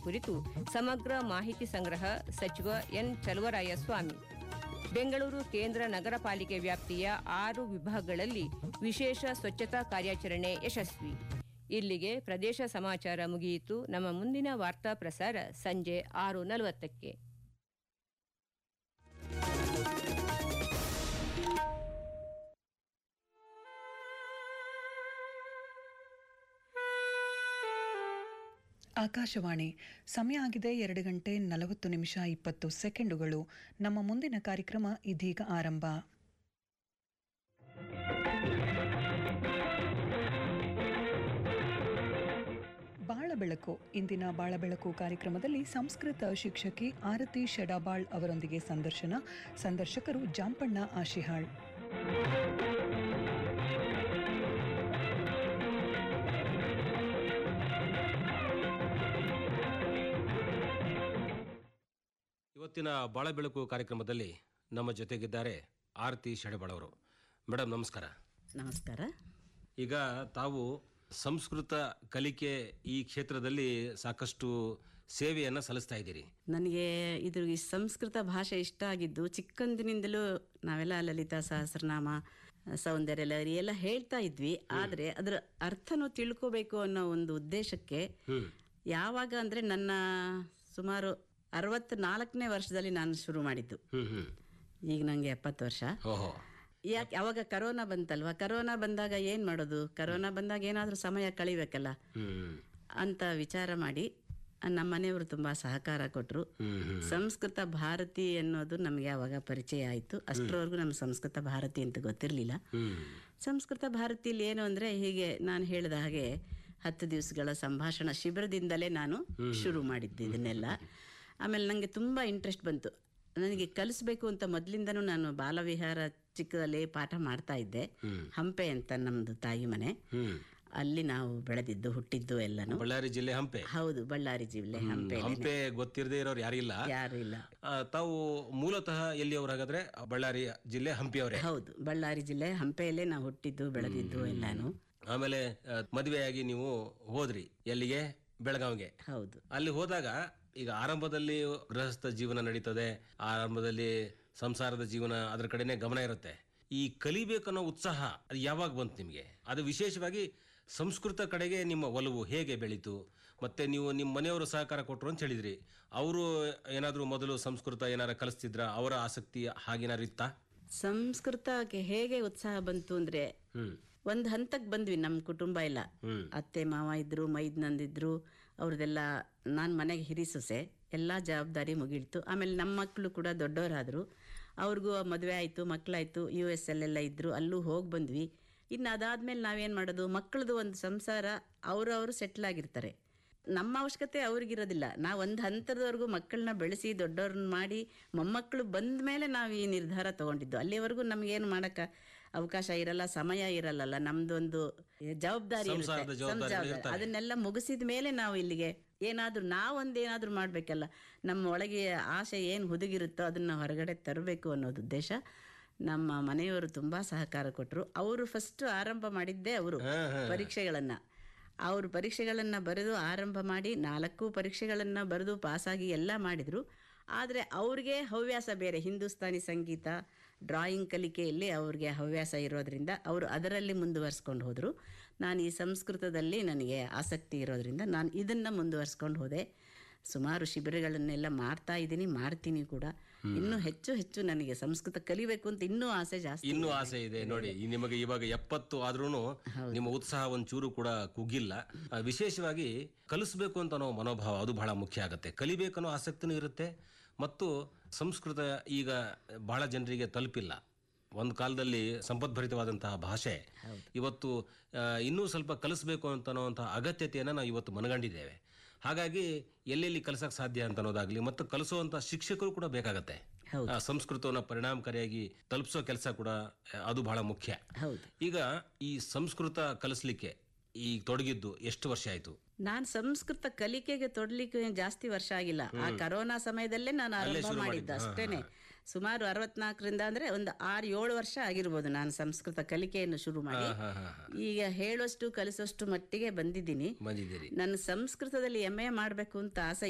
ಕುರಿತು ಸಮಗ್ರ ಮಾಹಿತಿ ಸಂಗ್ರಹ ಸಚಿವ ಎನ್ ಚಲುವರಾಯಸ್ವಾಮಿ ಬೆಂಗಳೂರು ಕೇಂದ್ರ ನಗರ ಪಾಲಿಕೆ ವ್ಯಾಪ್ತಿಯ ಆರು ವಿಭಾಗಗಳಲ್ಲಿ ವಿಶೇಷ ಸ್ವಚ್ಛತಾ ಕಾರ್ಯಾಚರಣೆ ಯಶಸ್ವಿ ಇಲ್ಲಿಗೆ ಪ್ರದೇಶ ಸಮಾಚಾರ ಮುಗಿಯಿತು ನಮ್ಮ ಮುಂದಿನ ವಾರ್ತಾ ಪ್ರಸಾರ ಸಂಜೆ ಆರು ನಲವತ್ತಕ್ಕೆ ಆಕಾಶವಾಣಿ ಸಮಯ ಆಗಿದೆ ಎರಡು ಗಂಟೆ ನಲವತ್ತು ನಿಮಿಷ ಇಪ್ಪತ್ತು ಸೆಕೆಂಡುಗಳು ನಮ್ಮ ಮುಂದಿನ ಕಾರ್ಯಕ್ರಮ ಇದೀಗ ಆರಂಭ ಬಾಳ ಬೆಳಕು ಇಂದಿನ ಬಾಳ ಬೆಳಕು ಕಾರ್ಯಕ್ರಮದಲ್ಲಿ ಸಂಸ್ಕೃತ ಶಿಕ್ಷಕಿ ಆರತಿ ಶೆಡಾಬಾಳ್ ಅವರೊಂದಿಗೆ ಸಂದರ್ಶನ ಸಂದರ್ಶಕರು ಜಾಂಪಣ್ಣ ಆಶಿಹಾಳ್ ಇವತ್ತಿನ ಬಾಳ ಬೆಳಕು ಕಾರ್ಯಕ್ರಮದಲ್ಲಿ ನಮ್ಮ ಜೊತೆಗಿದ್ದಾರೆ ಆರತಿ ಶೆಡಬಾಳವರು ಮೇಡಮ್ ನಮಸ್ಕಾರ ನಮಸ್ಕಾರ ಈಗ ತಾವು ಸಂಸ್ಕೃತ ಕಲಿಕೆ ಈ ಕ್ಷೇತ್ರದಲ್ಲಿ ಸಾಕಷ್ಟು ಸೇವೆಯನ್ನು ಸಲ್ಲಿಸ್ತಾ ಇದ್ದೀರಿ ನನಗೆ ಇದು ಈ ಸಂಸ್ಕೃತ ಭಾಷೆ ಇಷ್ಟ ಆಗಿದ್ದು ಚಿಕ್ಕಂದಿನಿಂದಲೂ ನಾವೆಲ್ಲ ಲಲಿತಾ ಸಹಸ್ರನಾಮ ಸೌಂದರ್ಯ ಲಹರಿ ಎಲ್ಲ ಹೇಳ್ತಾ ಇದ್ವಿ ಆದರೆ ಅದರ ಅರ್ಥನೂ ತಿಳ್ಕೋಬೇಕು ಅನ್ನೋ ಒಂದು ಉದ್ದೇಶಕ್ಕೆ ಯಾವಾಗ ಅಂದರೆ ನನ್ನ ಸುಮಾರು ಅರವತ್ನಾಲ್ಕನೇ ವರ್ಷದಲ್ಲಿ ನಾನು ಶುರು ಮಾಡಿದ್ದು ಹ್ಮ್ ಹ್ಮ್ ಈಗ ನನಗೆ ಎಪ್ಪತ್ತು ವರ್ಷ ಓಹೋ ಯಾಕೆ ಅವಾಗ ಕರೋನಾ ಬಂತಲ್ವಾ ಕರೋನಾ ಬಂದಾಗ ಏನು ಮಾಡೋದು ಕರೋನಾ ಬಂದಾಗ ಏನಾದರೂ ಸಮಯ ಕಳಿಬೇಕಲ್ಲ ಹ್ಮ್ ಅಂತ ವಿಚಾರ ಮಾಡಿ ನಮ್ಮ ಮನೆಯವರು ತುಂಬ ಸಹಕಾರ ಕೊಟ್ಟರು ಹ್ಮ್ ಹ್ಮ್ ಸಂಸ್ಕೃತ ಭಾರತಿ ಅನ್ನೋದು ನಮಗೆ ಅವಾಗ ಪರಿಚಯ ಆಯಿತು ಅಷ್ಟರವರೆಗೂ ನಮ್ಗೆ ಸಂಸ್ಕೃತ ಭಾರತಿ ಅಂತ ಗೊತ್ತಿರಲಿಲ್ಲ ಹ್ಮ್ ಸಂಸ್ಕೃತ ಭಾರತಿಲಿ ಏನು ಅಂದರೆ ಹೀಗೆ ನಾನು ಹೇಳಿದ ಹಾಗೆ ಹತ್ತು ದಿವಸಗಳ ಸಂಭಾಷಣ ಶಿಬಿರದಿಂದಲೇ ನಾನು ಶುರು ಮಾಡಿದ್ದೆ ಇದನ್ನೆಲ್ಲ ಆಮೇಲೆ ನನಗೆ ತುಂಬ ಇಂಟ್ರೆಸ್ಟ್ ಬಂತು ನನಗೆ ಕಲಿಸ್ಬೇಕು ಅಂತ ಮೊದಲಿಂದನೂ ನಾನು ಬಾಲವಿಹಾರ ಚಿಕ್ಕದಲ್ಲಿ ಪಾಠ ಮಾಡ್ತಾ ಇದ್ದೆ ಹಂಪೆ ಅಂತ ನಮ್ಮದು ತಾಯಿ ಮನೆ ಹ್ಮ್ ಅಲ್ಲಿ ನಾವು ಬೆಳೆದಿದ್ದು ಹುಟ್ಟಿದ್ದು ಎಲ್ಲನೂ ಬಳ್ಳಾರಿ ಜಿಲ್ಲೆ ಹಂಪೆ ಹೌದು ಬಳ್ಳಾರಿ ಜಿಲ್ಲೆ ಹಂಪೆ ಹಂಪೆ ಗೊತ್ತಿರದೇ ಇರೋರು ಯಾರಿಲ್ಲ ಯಾರು ಇಲ್ಲ ಆ, ತಾವು ಮೂಲತಃ ಎಲ್ಲಿಯವರು ಹಾಗಾದ್ರೆ ಬಳ್ಳಾರಿ ಜಿಲ್ಲೆ ಹಂಪಿಯವರೇ ಹೌದು ಬಳ್ಳಾರಿ ಜಿಲ್ಲೆ ಹಂಪೆಯಲ್ಲೇ ನಾವು ಹುಟ್ಟಿದ್ದು ಬೆಳೆದಿದ್ದು ಎಲ್ಲಾನು ಆಮೇಲೆ ಆ, ಮದುವೆಯಾಗಿ ನೀವು ಹೋದ್ರಿ ಎಲ್ಲಿಗೆ ಬೆಳಗಾವಿಗೆ ಹೌದು ಅಲ್ಲಿ ಹೋದಾಗ ಈಗ ಆರಂಭದಲ್ಲಿ ಗೃಹಸ್ಥ ಜೀವನ ನಡೀತದೆ ಆರಂಭದಲ್ಲಿ ಸಂಸಾರದ ಜೀವನ ಅದ್ರ ಕಡೆನೆ ಗಮನ ಇರುತ್ತೆ ಈ ಕಲಿಬೇಕನ್ನೋ ಉತ್ಸಾಹ ಅದು ಯಾವಾಗ ಬಂತು ನಿಮಗೆ ಅದು ವಿಶೇಷವಾಗಿ ಸಂಸ್ಕೃತ ಕಡೆಗೆ ನಿಮ್ಮ ಒಲವು ಹೇಗೆ ಬೆಳೀತು ಮತ್ತೆ ನೀವು ನಿಮ್ಮ ಮನೆಯವರು ಸಹಕಾರ ಕೊಟ್ಟರು ಅಂತ ಹೇಳಿದ್ರಿ ಅವರು ಏನಾದರೂ ಮೊದಲು ಸಂಸ್ಕೃತ ಏನಾರ ಕಲಿಸ್ತಿದ್ರ ಅವರ ಆಸಕ್ತಿ ಹಾಗೇನಾರು ಇತ್ತಾ ಸಂಸ್ಕೃತಕ್ಕೆ ಹೇಗೆ ಉತ್ಸಾಹ ಬಂತು ಅಂದ್ರೆ ಹ್ಮ್ ಒಂದು ಹಂತಕ್ಕೆ ಬಂದ್ವಿ ನಮ್ಮ ಕುಟುಂಬ ಎಲ್ಲ ಹ್ಮ್ ಅತ್ತೆ ಮಾವ ಇದ್ರು ಮೈದ್ನಂದಿದ್ರು ಅವ್ರದ್ದೆಲ್ಲ ನಾನು ಮನೆಗೆ ಹಿರಿ ಸೊಸೆ ಎಲ್ಲ ಜವಾಬ್ದಾರಿ ಮುಗಿಳ್ತು ಆಮೇಲೆ ನಮ್ಮ ಮಕ್ಕಳು ಕೂಡ ದೊಡ್ಡವರಾದರು ಅವ್ರಿಗೂ ಮದುವೆ ಆಯಿತು ಮಕ್ಕಳಾಯಿತು ಯು ಎಸ್ ಅಲ್ಲೆಲ್ಲ ಇದ್ದರು ಅಲ್ಲೂ ಹೋಗಿ ಬಂದ್ವಿ ಇನ್ನು ಅದಾದಮೇಲೆ ನಾವೇನು ಮಾಡೋದು ಮಕ್ಕಳದು ಒಂದು ಸಂಸಾರ ಅವರು ಅವರು ಸೆಟ್ಲ್ ಆಗಿರ್ತಾರೆ ನಮ್ಮ ಅವಶ್ಯಕತೆ ಅವ್ರಿಗಿರೋದಿಲ್ಲ ನಾವು ಒಂದು ಹಂತದವರೆಗೂ ಮಕ್ಕಳನ್ನ ಬೆಳೆಸಿ ದೊಡ್ಡವ್ರನ್ನ ಮಾಡಿ ಮೊಮ್ಮಕ್ಕಳು ಬಂದ ಮೇಲೆ ನಾವು ಈ ನಿರ್ಧಾರ ತಗೊಂಡಿದ್ದು ಅಲ್ಲಿವರೆಗೂ ನಮಗೇನು ಮಾಡೋಕ್ಕೆ ಅವಕಾಶ ಇರಲ್ಲ ಸಮಯ ಇರಲ್ಲಲ್ಲ ನಮ್ದೊಂದು ಜವಾಬ್ದಾರಿ ಇರುತ್ತೆ. ಸಂಸಾರದ ಜವಾಬ್ದಾರಿಗಳು ಸಂಸಾರ- ಇರ್ತವೆ. ಅದನ್ನೆಲ್ಲ ಮುಗಿಸಿದ ಮೇಲೆ ನಾವು ಇಲ್ಲಿಗೆ ಏನಾದರೂ ನಾವೊಂದೇನಾದರೂ ಮಾಡಬೇಕಲ್ಲ ನಮ್ಮ ಒಳಗೆ ಆಸೆ ಏನು ಹುದುಗಿರುತ್ತೋ ಅದನ್ನು ಹೊರಗಡೆ ತರಬೇಕು ಅನ್ನೋದು ಉದ್ದೇಶ ನಮ್ಮ ಮನೆಯವರು ತುಂಬ ಸಹಕಾರ ಕೊಟ್ಟರು ಅವರು ಫಸ್ಟ್ ಆರಂಭ ಮಾಡಿದ್ದೇ ಅವರು ಪರೀಕ್ಷೆಗಳನ್ನು ಅವರು ಪರೀಕ್ಷೆಗಳನ್ನು ಬರೆದು ಆರಂಭ ಮಾಡಿ ನಾಲ್ಕು ಪರೀಕ್ಷೆಗಳನ್ನು ಬರೆದು ಪಾಸಾಗಿ ಎಲ್ಲ ಮಾಡಿದರು ಆದರೆ ಅವ್ರಿಗೆ ಹವ್ಯಾಸ ಬೇರೆ ಹಿಂದೂಸ್ತಾನಿ ಸಂಗೀತ ಡ್ರಾಯಿಂಗ್ ಕಲಿಕೆಯಲ್ಲಿ ಅವ್ರಿಗೆ ಹವ್ಯಾಸ ಇರೋದ್ರಿಂದ ಅವರು ಅದರಲ್ಲಿ ಮುಂದುವರ್ಸ್ಕೊಂಡು ಹೋದರು ನಾನು ಈ ಸಂಸ್ಕೃತದಲ್ಲಿ ನನಗೆ ಆಸಕ್ತಿ ಇರೋದ್ರಿಂದ ನಾನು ಇದನ್ನು ಮುಂದುವರ್ಸ್ಕೊಂಡು ಹೋದೆ ಸುಮಾರು ಶಿಬಿರಗಳನ್ನೆಲ್ಲ ಮಾಡ್ತಾ ಇದ್ದೀನಿ ಮಾಡ್ತೀನಿ ಕೂಡ ಇನ್ನೂ ಹೆಚ್ಚು ಹೆಚ್ಚು ನನಗೆ ಸಂಸ್ಕೃತ ಕಲಿಬೇಕು ಅಂತ ಇನ್ನೂ ಆಸೆ ಜಾಸ್ತಿ ಇನ್ನೂ ಆಸೆ ಇದೆ ನೋಡಿ ಈ ನಿಮಗೆ ಇವಾಗ ಎಪ್ಪತ್ತು ಆದ್ರೂ ನಿಮ್ಮ ಉತ್ಸಾಹ ಒಂಚೂರು ಕೂಡ ಕುಗ್ಗಿಲ್ಲ ಆ, ವಿಶೇಷವಾಗಿ ಕಲಿಸ್ಬೇಕು ಅಂತ ಅನ್ನೋ ಮನೋಭಾವ ಅದು ಬಹಳ ಮುಖ್ಯ ಆಗುತ್ತೆ ಕಲಿಬೇಕನ್ನೋ ಆಸಕ್ತಿನೂ ಇರುತ್ತೆ ಮತ್ತು ಸಂಸ್ಕೃತ ಈಗ ಬಹಳ ಜನರಿಗೆ ತಲುಪಿಲ್ಲ ಒಂದು ಕಾಲದಲ್ಲಿ ಸಂಪದ್ಭರಿತವಾದಂತಹ ಭಾಷೆ ಇವತ್ತು ಆ, ಇನ್ನೂ ಸ್ವಲ್ಪ ಕಲಿಸ್ಬೇಕು ಅಂತ ಅನ್ನೋಂತಹ ಅಗತ್ಯತೆಯನ್ನು ನಾವು ಇವತ್ತು ಮನಗಂಡಿದ್ದೇವೆ ಹಾಗಾಗಿ ಎಲ್ಲೆಲ್ಲಿ ಕಲಿಸಕ್ಕೆ ಸಾಧ್ಯ ಅಂತ ಅನ್ನೋದಾಗ್ಲಿ ಮತ್ತು ಕಲಿಸುವಂತಹ ಶಿಕ್ಷಕರು ಕೂಡ ಬೇಕಾಗತ್ತೆ ಹೌದು. ಆ, ಸಂಸ್ಕೃತವನ್ನ ಪರಿಣಾಮಕಾರಿಯಾಗಿ ತಲುಪಿಸೋ ಕೆಲಸ ಕೂಡ ಆ, ಅದು ಬಹಳ ಮುಖ್ಯ ಹೌದು ಈಗ ಈ ಸಂಸ್ಕೃತ ಕಲಿಸ್ಲಿಕ್ಕೆ ಈ ತೊಡಗಿದ್ದು ಎಷ್ಟು ವರ್ಷ ಆಯ್ತು ನಾನು ಸಂಸ್ಕೃತ ಕಲಿಕೆಗೆ ತೊಡಲಿಕ್ಕೆ ಏನ್ ಜಾಸ್ತಿ ವರ್ಷ ಆಗಿಲ್ಲ ಆ ಕರೋನಾ ಸಮಯದಲ್ಲೇ ನಾನು ಆರಂಭ ಮಾಡಿದ್ದು ಅಷ್ಟೇನೆ ಸುಮಾರು ಅರವತ್ನಾಲ್ಕರಿಂದ ಅಂದ್ರೆ ಒಂದು ಆರು ಏಳು ವರ್ಷ ಆಗಿರ್ಬೋದು ನಾನು ಸಂಸ್ಕೃತ ಕಲಿಕೆಯನ್ನು ಶುರು ಮಾಡಿ ಹಾ ಹಾ ಹಾ ಈಗ ಹೇಳೋಷ್ಟು ಕಲಿಸೋಷ್ಟು ಮಟ್ಟಿಗೆ ಬಂದಿದ್ದೀನಿ ಬಂದಿದ್ದೀರಿ ನನ್ನ ಸಂಸ್ಕೃತದಲ್ಲಿ ಎಂ ಎ ಮಾಡಬೇಕು ಅಂತ ಆಸೆ